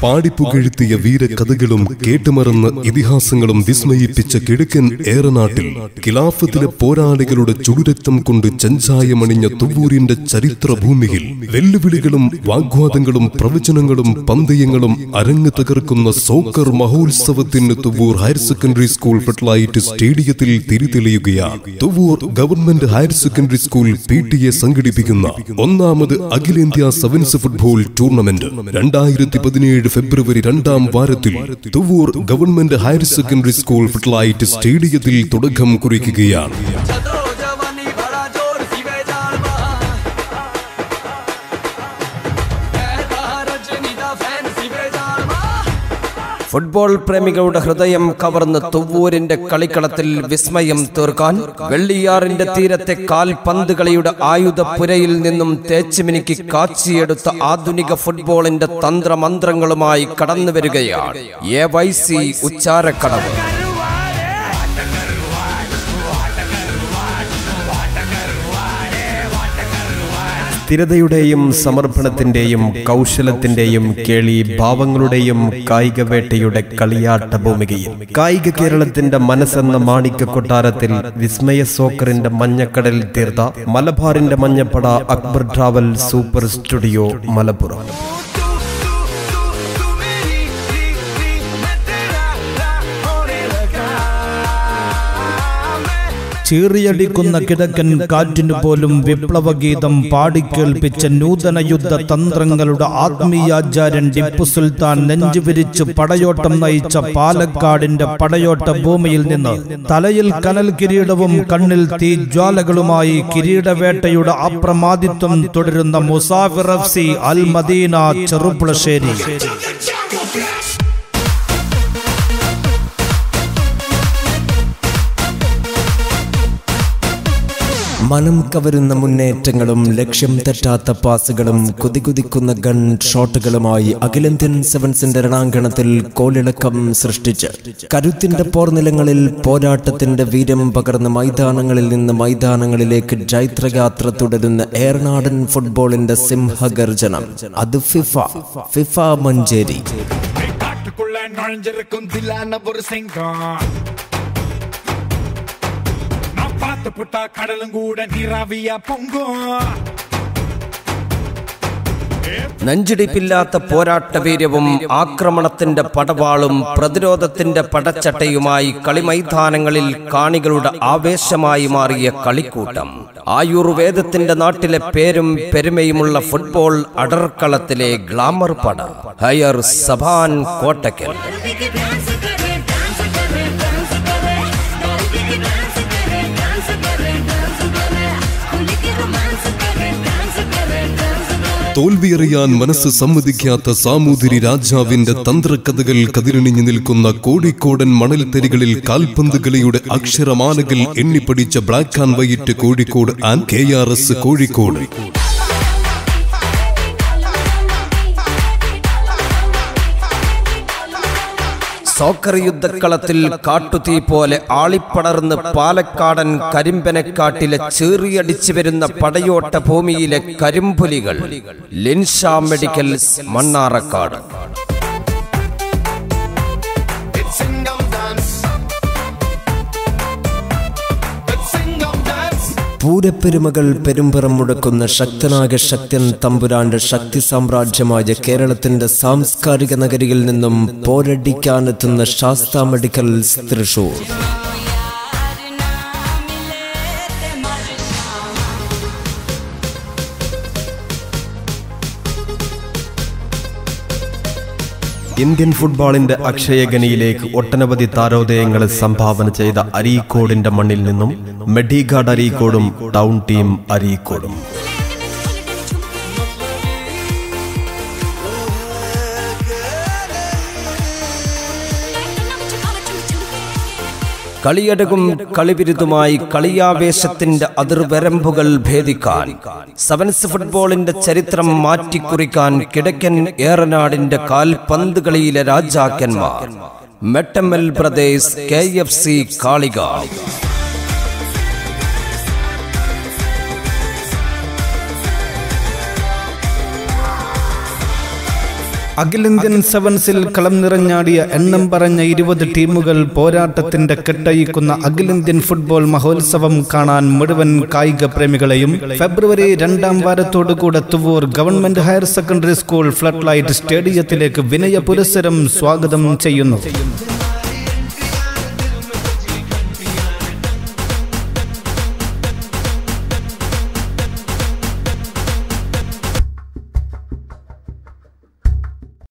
പാടിപ്പുകഴ്ത്തിയ വീരകഥകളും കേട്ടുമറന്ന് ഇതിഹാസങ്ങളും വിസ്മയിപ്പിച്ച കിഴക്കൻ ഏറനാട്ടിൽ ഖിലാഫത്തിലെ പോരാളികളുടെ ചുടുരക്തം കൊണ്ട് ചഞ്ചായമണിഞ്ഞ തുവൂരിന്റെ ചരിത്രഭൂമിയിൽ വെല്ലുവിളികളും വാഗ്വാദങ്ങളും പ്രവചനങ്ങളും പന്തയങ്ങളും അരങ്ങ് തകർക്കുന്ന സോക്കർ മഹോത്സവത്തിന് Thuvur higher secondary school floodlight സ്റ്റേഡിയത്തിൽ തിരിതെളിയുകയാണ് Thuvur government higher secondary school P T A സംഘടിപ്പിക്കുന്ന ഒന്നാമത് അഖിലേന്ത്യാ സെവൻസ് ഫുട്ബോൾ ടൂർണമെന്റ് രണ്ടായിരത്തി പതിനേഴ് ഫെബ്രുവരി രണ്ടാം വാരത്തിൽ Thuvur government higher secondary school floodlight സ്റ്റേഡിയത്തിൽ തുടക്കം കുറിക്കുകയാണ് छतो जवानी बड़ा जोर सिवे जान रजनी दा फैन सिवे जान ഫുട്ബോൾ പ്രേമികളുടെ ഹൃദയം കവർന്ന് തുവ്വൂരിന്റെ കളിക്കളത്തിൽ വിസ്മയം തീർക്കാൻ വെള്ളിയാറിന്റെ തീരത്തെ കാൽപന്ത് കളിയുടെ ആയുധപ്പുരയിൽ നിന്നും തേച്ചുമിനിക്ക് കാച്ചിയെടുത്ത ആധുനിക ഫുട്ബോളിന്റെ തന്ത്രമന്ത്രങ്ങളുമായി കടന്നു വരികയാണ് എ വൈ സി ഉച്ചാരക്കടവ് സ്ഥിരതയുടെയും സമർപ്പണത്തിന്റെയും കൗശലത്തിന്റെയും കേളി ഭാവങ്ങളുടെയും കായിക വേട്ടയുടെ കളിയാട്ട ഭൂമികയിൽ കായിക കേരളത്തിന്റെ മനസ്സെന്ന മാണിക്യ കൊട്ടാരത്തിൽ വിസ്മയ സോക്കറിന്റെ മഞ്ഞക്കടൽ തീർത്ത മലബാറിന്റെ മഞ്ഞപ്പട Akbar travel super studio Malappuram तू मेरी री री मैं तेरा रा होने लगा मैं ചീറിയടിക്കുന്ന കിഴക്കൻ കാറ്റിനു പോലും വിപ്ലവഗീതം പാടിക്കേൾപ്പിച്ച നൂതന യുദ്ധ തന്ത്രങ്ങളുടെ ആത്മീയാചാര്യൻ ടിപ്പു സുൽത്താൻ നെഞ്ചുവിരിച്ച് പടയോട്ടം നയിച്ച പാലക്കാടിന്റെ പടയോട്ട ഭൂമിയിൽ നിന്ന് തലയിൽ കനൽ കിരീടവും കണ്ണിൽ തീജ്വാലകളുമായി കിരീടവേട്ടയുടെ അപ്രമാദിത്വം തുടരുന്ന മുസാഫിർ എഫ് സി അൽ മദീന ചെറുപ്പുളശ്ശേരി മനം കവരുന്ന മുന്നേറ്റങ്ങളും ലക്ഷ്യം തെറ്റാത്ത പാസുകളും കുതികുതിക്കുന്ന ഗൺ ഷോട്ടുകളുമായി അഖിലേന്ത്യൻ സെവൻസിന്റെ രണാങ്കണത്തിൽ കോളിളക്കം സൃഷ്ടിച്ച് കരുത്തിന്റെ പോർനിലങ്ങളിൽ പോരാട്ടത്തിന്റെ വീര്യം പകർന്ന മൈതാനങ്ങളിൽ നിന്ന് മൈതാനങ്ങളിലേക്ക് ജൈത്രയാത്ര തുടരുന്ന ഏറനാടൻ ഫുട്ബോളിന്റെ സിംഹഗർജനം അത് ഫിഫ ഫിഫ മഞ്ചേരി காட்டுக்குள்ள நுழைஞ்சிருக்கும் தில்லான ஒரு சிங்கம் நான் பார்த்து புட்டா கடலும் கூட நீராவியா பொங்கும் നെഞ്ചിടിപ്പില്ലാത്ത പോരാട്ട വീര്യവും ആക്രമണത്തിന്റെ പടവാളും പ്രതിരോധത്തിന്റെ പടച്ചട്ടയുമായി കളിമൈതാനങ്ങളിൽ കാണികളുടെ ആവേശമായി മാറിയ കളിക്കൂട്ടം ആയുർവേദത്തിന്റെ നാട്ടിലെ പേരും പെരുമയുമുള്ള ഫുട്ബോൾ അടർക്കളത്തിലെ ഗ്ലാമർ പട ഹയർ സഭാൻ കോട്ടക്കൽ डांस करे डांस करे डांस करे डांस करे डांस करे डांस करे खुल के रोमांस करे डांस करे डांस करे തോൽവിയറിയാൻ മനസ്സ് സമ്മതിക്കാത്ത സാമൂതിരി രാജാവിന്റെ തന്ത്രകഥകൾ കതിരണിഞ്ഞു നിൽക്കുന്ന കോഴിക്കോടൻ മണൽത്തരികളിൽ കാൽപന്ത് കളിയുടെ അക്ഷരമാലകൾ എണ്ണിപ്പടിച്ച black and white Kozhikode and K R S Kozhikode soccer യുദ്ധക്കളത്തിൽ കാട്ടുതീ പോലെ ആളിപ്പടർന്ന് പാലക്കാടൻ കരിമ്പനക്കാട്ടിലെ ചീറിയടിച്ചു വരുന്ന പടയോട്ട ഭൂമിയിലെ കരിമ്പുലികൾ Linsha medicals Mannarkkad It's Singam dance. It's Singam dance. പൂരപ്പെരുമകൾ പെരുമ്പറം മുടക്കുന്ന ശക്തനായ ശക്തൻ തമ്പുരാന്റെ ശക്തി സാമ്രാജ്യമായ കേരളത്തിന്റെ സാംസ്കാരിക നഗരിയിൽ നിന്നും പോരടിക്കാനെത്തുന്ന ശാസ്ത മെഡിക്കൽസ് തൃശൂർ ഇന്ത്യൻ ഫുട്ബോളിന്റെ അക്ഷയഗനിയിലേക്ക് ഒട്ടനവധി താരോദയങ്ങൾ സംഭാവന ചെയ്ത അരീക്കോടിന്റെ മണ്ണിൽ നിന്നും മെഡിഗാർഡ് അരീക്കോടും ടൗൺ ടീം അരീക്കോടും കളിയടകും കളിവിരുതുമായി കളിയാവേശത്തിന്റെ അതിർവരമ്പുകൾ ഭേദിക്കാൻ സെവൻസ് ഫുട്ബോളിന്റെ ചരിത്രം മാറ്റിക്കുറിക്കാൻ കിഴക്കൻ ഏറനാടിന്റെ കാൽപന്ത് കളിയിലെ രാജാക്കന്മാർ Mettammal brothers K F C കാളിക അഖിലേന്ത്യൻ സെവൻസിൽ കളം നിറഞ്ഞാടിയ എണ്ണം പറഞ്ഞ ഇരുപത് ടീമുകൾ പോരാട്ടത്തിന്റെ കെട്ടയിക്കുന്ന അഖിലേന്ത്യൻ ഫുട്ബോൾ മഹോത്സവം കാണാൻ മുഴുവൻ കായിക പ്രേമികളെയും ഫെബ്രുവരി രണ്ടാം വാരത്തോടുകൂടെ Thuvur government higher secondary school floodlight സ്റ്റേഡിയത്തിലേക്ക് വിനയ പുരസ്സരം സ്വാഗതം ചെയ്യുന്നു